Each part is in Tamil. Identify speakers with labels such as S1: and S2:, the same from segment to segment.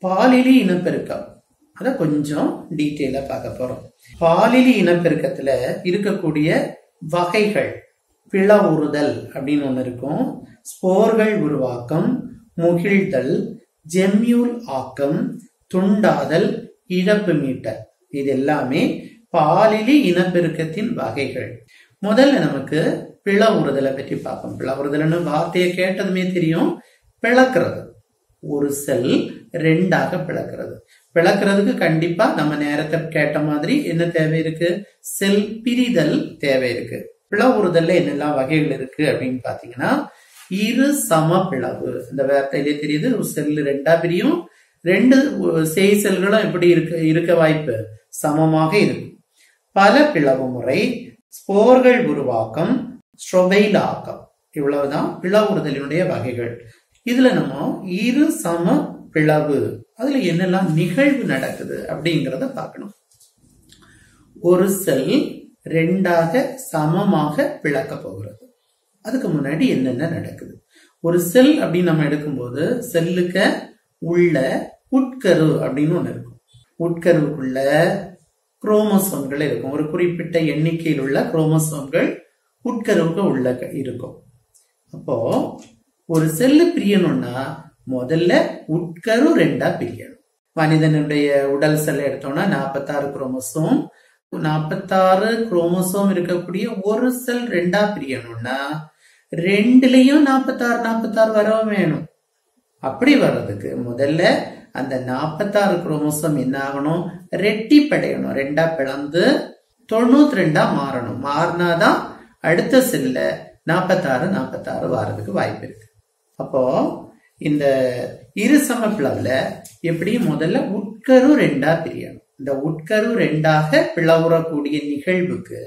S1: பாலிலி இனப்பெருக்கம் அத கொஞ்சம் டீட்டெயிலா பார்க்க போறோம் பாலிலி இனப்பெருக்கத்துல இருக்கக்கூடிய வகைகள் பிளவுறுதல் அப்படின்னு ஒண்ணு இருக்கும் ஸ்போர்கள் உருவாக்கம் முகிழ்தல் ஜெம்யூல் ஆக்கம் துண்டாதல் இழப்பு மீட்டல் இது எல்லாமே பாலிலி இனப்பெருக்கத்தின் வகைகள் முதல்ல நமக்கு பிளவுறுதலை பற்றி பார்ப்போம் பிளவுறுதல்னு வார்த்தையை கேட்டதுமே தெரியும் பிளக்கிறது ஒரு செல் ரெண்டாக பிளக்கிறது பிளக்கிறதுக்கு கண்டிப்பா நம்ம நேரத்தை கேட்ட மாதிரி என்ன தேவை இருக்கு செல் பிரிதல் தேவை இருக்கு பிளவுறுதல்ல என்னெல்லாம் வகைகள் இருக்கு அப்படின்னு பாத்தீங்கன்னா இரு சம பிளவு இந்த வார்த்தையிலே தெரியுது ஒரு செல் ரெண்டா பிரியும் ரெண்டு செய் செல்களும் எப்படி இருக்க இருக்க வாய்ப்பு சமமாக இருக்கும் பல பிளவு முறை ஸ்போர்கள் உருவாக்கம் ஸ்ட்ரொபைல் ஆக்கம் இவ்வளவுதான் பிளவுறுதலினுடைய வகைகள் இதுல நம்ம இரு சம பிளவு அதுல என்னெல்லாம் நிகழ்வு நடக்குது அப்படிங்கிறத பார்க்கணும் ஒரு செல் ரெண்டாக சமமாக பிளக்க போகிறது அதுக்கு முன்னாடி என்னென்ன நடக்குது ஒரு செல் அப்படின்னு நம்ம எடுக்கும்போது செல்லுக்க உள்ள உட்கரு அப்படின்னு ஒண்ணு இருக்கும் உட்கருவுக்குள்ள குரோமோசோம்கள் இருக்கும் ஒரு குறிப்பிட்ட எண்ணிக்கையில் உள்ள குரோமோசோம்கள் உட்கருவுக்கு உள்ள இருக்கும் அப்போ ஒரு செல்லு பிரியணும்னா முதல்ல உட்கரு ரெண்டா பிரியணும் மனிதனுடைய உடல் செல் எடுத்தோம்னா நாற்பத்தாறு குரோமோசோம் நாற்பத்தாறு குரோமோசோம் இருக்கக்கூடிய ஒரு செல் ரெண்டா பிரியணும்னா ரெண்டுலயும் நாற்பத்தாறு நாற்பத்தாறு வரவும் வேணும் அப்படி வர்றதுக்கு முதல்ல அந்த நாற்பத்தாறு குரோமோசோம் என்ன ஆகணும் ரெட்டிப்படையணும் ரெண்டா பிளந்து தொண்ணூத்தி ரெண்டா மாறணும் மாறினாதான் அடுத்த செல்ல நாற்பத்தாறு நாற்பத்தாறு வாரதுக்கு வாய்ப்பு இருக்கு அப்போ இந்த இரு சம பிளவுல எப்படி முதல்ல உட்கரு ரெண்டா பிரியணும் இந்த உட்கரு ரெண்டாக பிளவுறக்கூடிய நிகழ்வுக்கு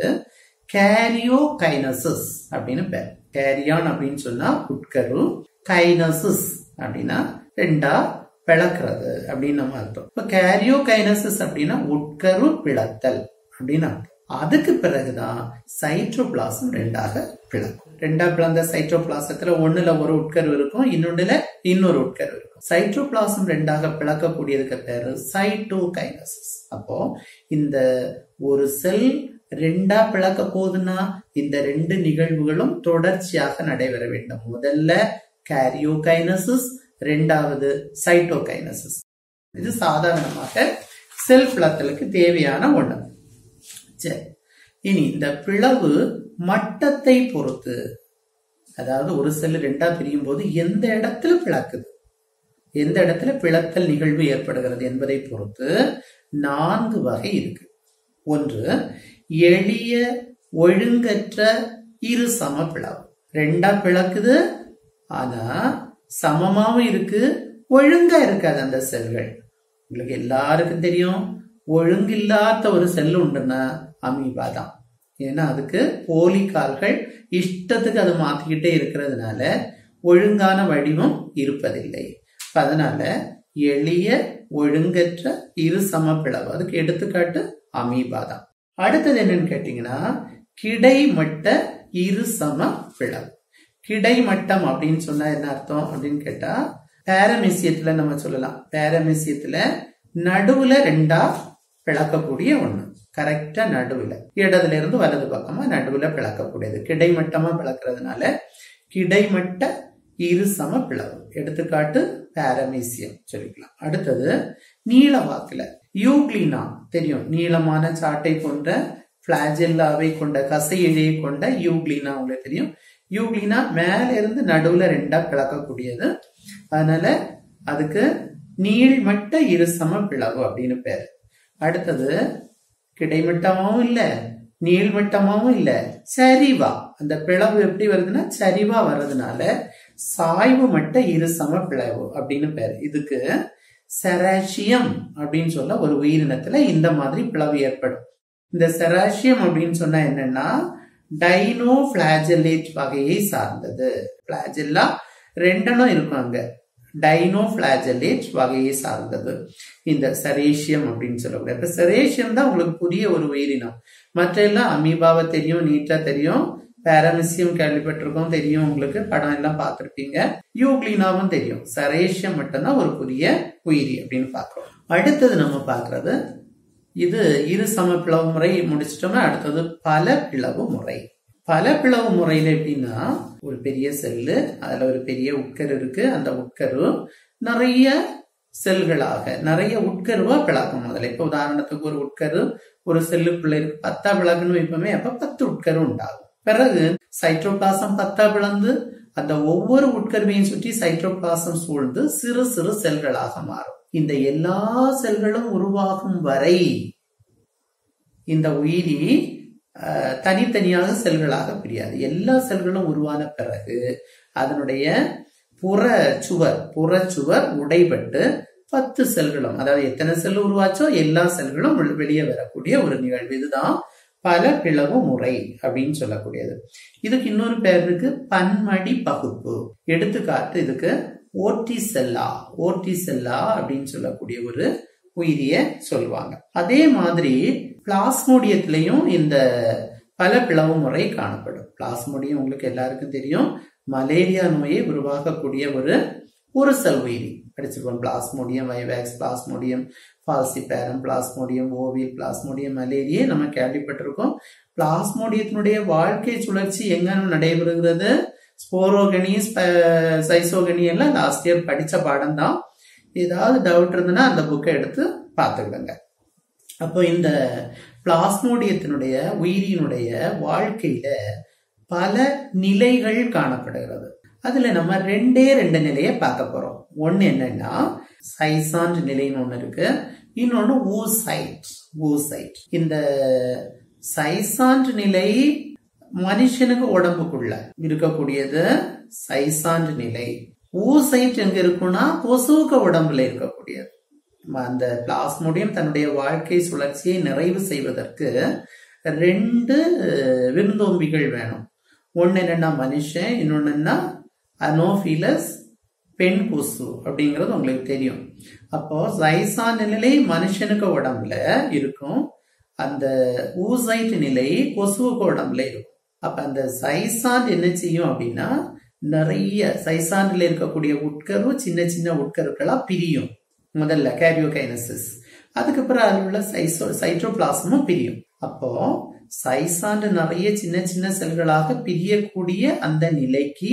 S1: கேரியோ கைனசிஸ் அப்படின்னு பேர் கேரியான் அப்படின்னு சொன்னா உட்கரு கைனசிஸ் அப்படின்னா ரெண்டா பிளக்கிறது அப்படின்னு நம்ம அர்த்தம் இப்ப கேரியோ கைனசிஸ் அப்படின்னா உட்கரு பிளத்தல் அப்படின்னு அர்த்தம் அதுக்கு பிறகுதான் சைட்ரோபிளாசம் ரெண்டாக பிளக்கும் ரெண்டா பிளந்த சைட்ரோபிளாசத்துல ஒண்ணுல ஒரு உட்கரு இருக்கும் இன்னொன்னுல இன்னொரு உட்கரு இருக்கும் சைட்ரோபிளாசம் ரெண்டாக பிளக்கக்கூடியதுக்கு பேரு சைட்டோ கைனசிஸ் அப்போ இந்த ஒரு செல் ரெண்டா பிளக்க போகுதுன்னா இந்த ரெண்டு நிகழ்வுகளும் தொடர்ச்சியாக நடைபெற வேண்டும் முதல்ல கேரியோகைனசிஸ் ரெண்டாவது சைட்டோகைனசிஸ் இது சாதாரணமாக செல் பிளத்தலுக்கு தேவையான ஒண்ணு சரி இனி இந்த பிளவு மட்டத்தை பொறுத்து அதாவது ஒரு செல் ரெண்டா பிரியும் போது எந்த இடத்துல பிளக்குது எந்த இடத்துல பிளத்தல் நிகழ்வு ஏற்படுகிறது என்பதை பொறுத்து நான்கு வகை இருக்கு ஒன்று எளிய ஒழுங்கற்ற இரு சம பிளவு ரெண்டா பிளக்குது ஆனா சமமாவும் இருக்கு ஒழுங்கா இருக்காது அந்த செல்கள் உங்களுக்கு எல்லாருக்கும் தெரியும் ஒழுங்கில்லாத ஒரு செல் உண்டுன்னா அமீபா தான் ஏன்னா அதுக்கு போலி கால்கள் இஷ்டத்துக்கு அது மாத்திக்கிட்டே இருக்கிறதுனால ஒழுங்கான வடிவம் இருப்பதில்லை அதனால எளிய ஒழுங்கற்ற இரு சம பிளவு அதுக்கு எடுத்துக்காட்டு அமீபா தான் அடுத்தது என்னன்னு கேட்டீங்கன்னா கிடைமட்ட இரு சம பிளவு கிடைமட்டம் அப்படின்னு சொன்னா என்ன அர்த்தம் அப்படின்னு கேட்டா பேரமிசியத்துல நம்ம சொல்லலாம் பேரமிசியத்துல நடுவுல ரெண்டா பிளக்கக்கூடிய ஒண்ணு கரெக்டா நடுவுல இடதுல இருந்து வலது பக்கமா நடுவுல பிளக்கக்கூடியது கிடைமட்டமா பிளக்கிறதுனால கிடைமட்ட இரு சம பிளவு எடுத்துக்காட்டு பாரமீசியம் சொல்லிக்கலாம் அடுத்தது நீள வாக்குல யூக்ளினா தெரியும் நீளமான சாட்டை கொண்ட பிளாஜெல்லாவை கொண்ட கசையிழையை கொண்ட யூக்ளினா உங்களுக்கு தெரியும் யூக்ளினா மேல இருந்து நடுவுல ரெண்டா பிளக்கக்கூடியது அதனால அதுக்கு நீள்மட்ட இருசம பிளவு அப்படின்னு பேரு அடுத்தது கிடைமட்டமாவும் இல்ல நீள்மட்டமாவும் இல்ல சரிவா அந்த பிளவு எப்படி வருதுன்னா சரிவா வர்றதுனால சாய்வு மட்ட இருசம பிளவு அப்படின்னு பேரு இதுக்கு செராசியம் அப்படின்னு சொல்ல ஒரு உயிரினத்துல இந்த மாதிரி பிளவு ஏற்படும் இந்த செராசியம் அப்படின்னு சொன்னா என்னன்னா டைனோ பிளாஜெலேட் வகையை சார்ந்தது பிளாஜெல்லா ரெண்டெண்ணம் இருக்கும் அங்க டைனோ பிளாஜெலேட் வகையை சார்ந்தது இந்த செரேஷியம் அப்படின்னு சொல்லக்கூடிய இப்ப செரேஷியம் தான் உங்களுக்கு புதிய ஒரு உயிரினம் மற்ற எல்லாம் அமீபாவை தெரியும் நீட்டா தெரியும் பாரமிசியம் கேள்விப்பட்டிருக்கோம் தெரியும் உங்களுக்கு படம் எல்லாம் பார்த்திருப்பீங்க யூக்ளினாவும் தெரியும் சரேஷியம் மட்டும்தான் ஒரு புதிய உயிரி அப்படின்னு பார்க்கிறோம் அடுத்தது நம்ம பார்க்கறது இது இரு சம பிளவு முறை முடிச்சிட்டோம்னா அடுத்தது பல பிளவு முறை பல பிளவு முறையில எப்படின்னா ஒரு பெரிய செல்லு அதுல ஒரு பெரிய உட்கரு இருக்கு அந்த உட்கரு நிறைய செல்களாக நிறைய உட்கருவா பிளக்கும் முதல்ல இப்ப உதாரணத்துக்கு ஒரு உட்கரு ஒரு செல்லுக்குள்ள இருக்கு பத்தா பிளக்குன்னு வைப்போமே அப்ப பத்து உட்கரு உண்டாகும் பிறகு சைட்ரோபிளாசம் பத்தா பிளந்து அந்த ஒவ்வொரு உட்கருவையும் சுற்றி சைட்ரோபிளாசம் சூழ்ந்து சிறு சிறு செல்களாக மாறும் இந்த எல்லா செல்களும் உருவாகும் வரை இந்த உயிரி அஹ், தனித்தனியாக செல்களாக பிரியாது எல்லா செல்களும் உருவான பிறகு அதனுடைய புற சுவர் புற சுவர் உடைபட்டு பத்து செல்களும் அதாவது எத்தனை செல் உருவாச்சோ எல்லா செல்களும் உள்- வெளியே வரக்கூடிய ஒரு நிகழ்வு இதுதான் பல பிளவு முறை அப்படின்னு சொல்லக்கூடியது இதுக்கு இன்னொரு பேர் இருக்கு பன்மடி பகுப்பு எடுத்துக்காட்டு இதுக்கு ஓட்டி செல்லா ஓட்டி செல்லா அப்படின்னு சொல்லக்கூடிய ஒரு உயிரிய சொல்லுவாங்க அதே மாதிரி பிளாஸ்மோடியத்திலையும் இந்த பல பிளவு முறை காணப்படும் பிளாஸ்மோடியம் உங்களுக்கு எல்லாருக்கும் தெரியும் மலேரியா நோயை உருவாக்கக்கூடிய ஒரு ஒரு செல் உயிரி படிச்சிருக்கோம் Plasmodium vivax Plasmodium falciparum Plasmodium ovale Plasmodium malariae நம்ம கேள்விப்பட்டிருக்கோம் பிளாஸ்மோடியத்தினுடைய வாழ்க்கை சுழற்சி எங்க நடைபெறுகிறது ஸ்போரோகனி ஸ்ப- சைசோகனி எல்லாம் லாஸ்ட் இயர் படிச்ச பாடம் தான் ஏதாவது டவுட் இருந்ததுன்னா அந்த புக்கை எடுத்து பார்த்துக்கிடுங்க அப்போ இந்த பிளாஸ்மோடியத்தினுடைய உயிரினுடைய வாழ்க்கையில பல நிலைகள் காணப்படுகிறது அதுல நம்ம ரெண்டே ரெண்டு நிலையை பார்க்க போறோம் ஒன்னு என்னன்னா சைசாண்ட் நிலைன்னு ஒண்ணு இருக்கு இன்னொன்னு ஊசைட் ஊசைட் இந்த சைசாண்ட் நிலை மனுஷனுக்கு உடம்புக்குள்ள இருக்கக்கூடியது சைசாண்ட் நிலை ஊசைட் எங்க இருக்குன்னா கொசுவுக்கு உடம்புல இருக்கக்கூடியது அந்த பிளாஸ்மோடியம் தன்னுடைய வாழ்க்கை சுழற்சியை நிறைவு செய்வதற்கு ரெண்டு விருந்தோம்பிகள் வேணும் ஒன்னு என்னன்னா மனுஷன் இன்னொன்னுன்னா அனோஃபிலஸ் பெண் கொசு அப்படிங்கிறது உங்களுக்கு தெரியும் அப்போ சைசான் நிலை மனுஷனுக்கு உடம்புல இருக்கும் அந்த ஊசைட் நிலை கொசுவுக்கு உடம்புல இருக்கும் அப்ப அந்த சைசான் என்ன செய்யும் அப்படின்னா நிறைய சைசான்ல இருக்கக்கூடிய உட்கரு சின்ன சின்ன உட்கருக்களா பிரியும் முதல்ல கேரியோகைனசிஸ் அதுக்கப்புறம் அதில் உள்ள சைசோ சைட்ரோபிளாசமும் பிரியும் அப்போ சைசாண்டு நிறைய சின்ன சின்ன செல்களாக பிரியக்கூடிய அந்த நிலைக்கு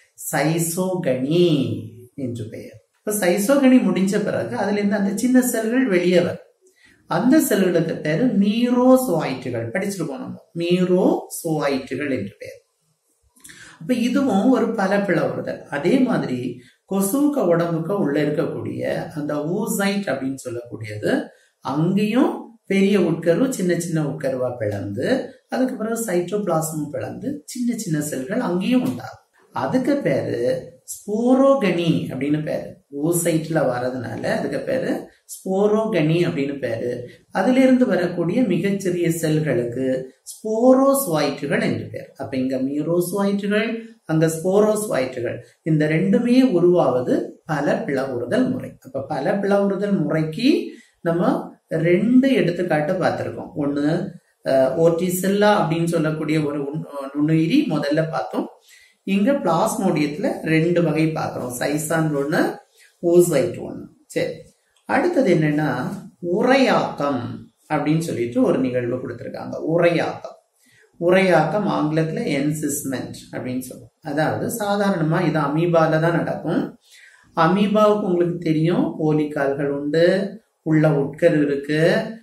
S1: சைசோகனி என்று பெயர் இப்ப சைசோகனி முடிஞ்ச பிறகு அதுல இருந்து அந்த சின்ன செல்கள் வெளியே வரும் அந்த செல்களுக்கு பேரு மீரோசோயிட்டுகள் படிச்சிருக்கோம் நம்ம மீரோசோயிட்டுகள் என்று பெயர் அப்ப இதுவும் ஒரு பல பிளவுறுதல் அதே மாதிரி கொசுக்க உடம்புக்கு உள்ள இருக்கக்கூடிய அந்த ஊசைட் அப்படின்னு சொல்லக்கூடியது அங்கேயும் பெரிய உட்கரு சின்ன சின்ன உட்கருவா பிளந்து அதுக்கு பிறகு சைட்ரோபிளாசமும் பிளந்து சின்ன சின்ன செல்கள் அங்கேயும் உண்டாகும் அதுக்கு பேரு ஸ்போரோகனி அப்படின்னு பேரு ஊசைட்ல வர்றதுனால அதுக்கு பேரு ஸ்போரோகனி அப்படின்னு பேரு அதுல இருந்து வரக்கூடிய மிகச்சிறிய செல்களுக்கு ஸ்போரோஸ்வாய்ட்டுகள் என்று பேர் அப்ப இங்க மீரோஸ்வாய்ட்டுகள் அங்க ஸ்போரோஸ்வாய்ட்டுகள் இந்த ரெண்டுமே உருவாவது பல பிளவுறுதல் முறை அப்ப பல பிளவுறுதல் முறைக்கு நம்ம ரெண்டு எடுத்துக்காட்டு பார்த்திருக்கோம் ஒண்ணு ஓட்டிசெல்லா அப்படின்னு சொல்லக்கூடிய ஒரு உண்- நுண்ணுயிரி முதல்ல பார்த்தோம் இங்க பிளாஸ்மோடியத்துல ரெண்டு வகை பார்க்கிறோம் சைசான் ஒண்ணு ஊசைட் ஒண்ணு சரி அடுத்தது என்னன்னா உரையாக்கம் அப்படின்னு சொல்லிட்டு ஒரு நிகழ்வு கொடுத்திருக்காங்க உரையாக்கம் உரையாக்கம் ஆங்கிலத்துல என்சிஸ்மெண்ட் அப்படின்னு சொல்லுவோம் அதாவது சாதாரணமா இது அமீபால தான் நடக்கும் அமீபாவுக்கு உங்களுக்கு தெரியும் ஓலிக்கால்கள் உண்டு உள்ள உட்கரு இருக்கு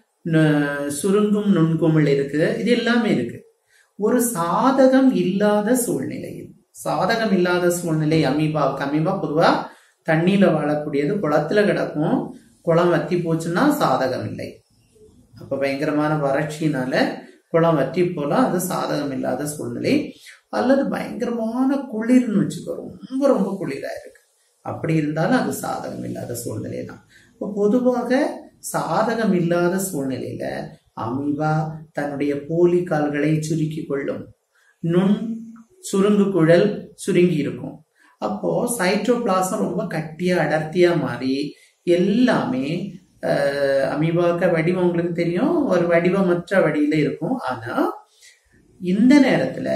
S1: நு- சுருங்கும் நுண்குமிழ் இருக்கு இது எல்லாமே இருக்கு ஒரு சாதகம் இல்லாத சூழ்நிலையில் சாதகம் இல்லாத சூழ்நிலை அமீபாவுக்கு அமீபா பொதுவா தண்ணியில வாழக்கூடியது குளத்துல கிடக்கும் குளம் வத்தி போச்சுன்னா சாதகம் இல்லை அப்ப பயங்கரமான வறட்சியினால குளம் வற்றி போலாம் அது சாதகம் இல்லாத சூழ்நிலை அல்லது பயங்கரமான குளிர்னு வச்சுக்கோ ரொம்ப ரொம்ப குளிரா இருக்கு அப்படி இருந்தாலும் அது சாதகம் இல்லாத சூழ்நிலை தான் இப்போ பொதுவாக சாதகம் இல்லாத சூழ்நிலையில அமீபா தன்னுடைய போலி கால்களை சுருக்கி கொள்ளும் நுண் சுருங்கு குழல் சுருங்கி இருக்கும் அப்போ சைட்ரோபிளாசம் ரொம்ப கட்டியா அடர்த்தியா மாறி எல்லாமே அஹ், அமீபாக்க வடிவம் உங்களுக்கு தெரியும் ஒரு வடிவமற்ற வடியில இருக்கும் ஆனா இந்த நேரத்துல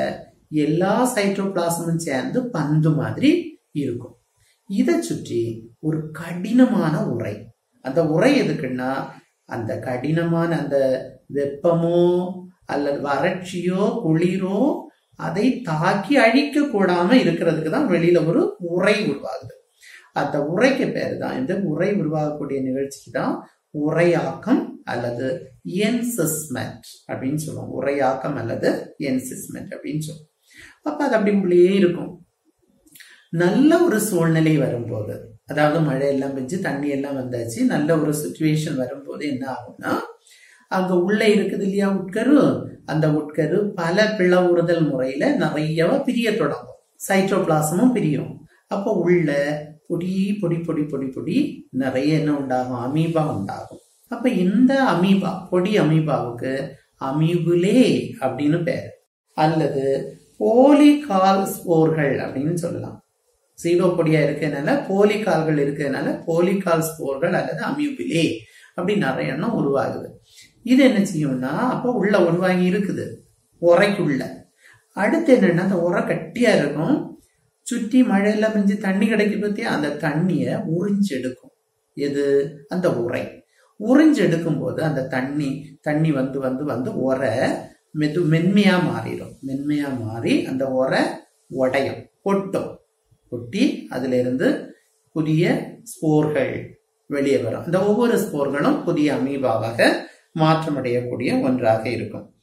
S1: எல்லா சைட்டோபிளாசமும் சேர்ந்து பந்து மாதிரி இருக்கும் இதை சுற்றி ஒரு கடினமான உரை அந்த உரை எதுக்குன்னா அந்த கடினமான அந்த வெப்பமோ அல்லது வறட்சியோ குளிரோ அதை தாக்கி அழிக்க கூடாம இருக்கிறதுக்கு தான் வெளியில ஒரு உரை உருவாகுது அந்த உரைக்கு பேர் தான் இந்த உரை உருவாகக்கூடிய நிகழ்ச்சிக்கு தான் உரையாக்கம் அல்லது என்சிஸ்மெண்ட் அப்படின்னு சொல்லுவோம் உரையாக்கம் அல்லது என்சிஸ்மெண்ட் அப்படின்னு சொல்லுவோம் அப்ப அது அப்படி உள்ளே இருக்கும் நல்ல ஒரு சூழ்நிலை வரும்போது அதாவது மழை எல்லாம் பெஞ்சு தண்ணி எல்லாம் வந்தாச்சு நல்ல ஒரு சுச்சுவேஷன் வரும்போது என்ன ஆகும்னா அங்க உள்ள இருக்குது இல்லையா உட்கரு அந்த உட்கரு பல பிளவுறுதல் முறையில நிறைய பிரிய தொடங்கும் சைட்டோபிளாசமும் பிரியும் அப்போ உள்ள பொடி பொடி பொடி பொடி பொடி நிறைய என்ன உண்டாகும் அமீபா உண்டாகும் அப்ப இந்த அமீபா பொடி அமீபாவுக்கு அமீபுலே அப்படின்னு பேர் அல்லது போலிகால் ஸ்போர்கள் அப்படின்னு சொல்லலாம் சீரோ பொடியா இருக்கிறதுனால போலிகால்கள் இருக்கிறதுனால போலிகால் ஸ்போர்கள் அல்லது அமியூபிலே அப்படி நிறைய எண்ணம் உருவாகுது இது என்ன செய்யும்னா அப்போ உள்ள உருவாகி இருக்குது உரைக்குள்ள அடுத்து என்னன்னா அந்த உரை கட்டியா இருக்கும் சுற்றி மழையெல்லாம் மிஞ்சி தண்ணி கிடைக்கும் பத்தியா அந்த தண்ணியை உறிஞ்செடுக்கும் எது அந்த உரை உறிஞ்செடுக்கும் போது அந்த தண்ணி தண்ணி வந்து வந்து வந்து உரை மெது மென்மையா மாறிடும் மென்மையா மாறி அந்த உரை உடையும் கொட்டும் கொட்டி அதுல இருந்து புதிய ஸ்போர்கள் வெளியே வரும் அந்த ஒவ்வொரு ஸ்போர்களும் புதிய அமீபாவாக மாற்றமடையக்கூடிய ஒன்றாக இருக்கும்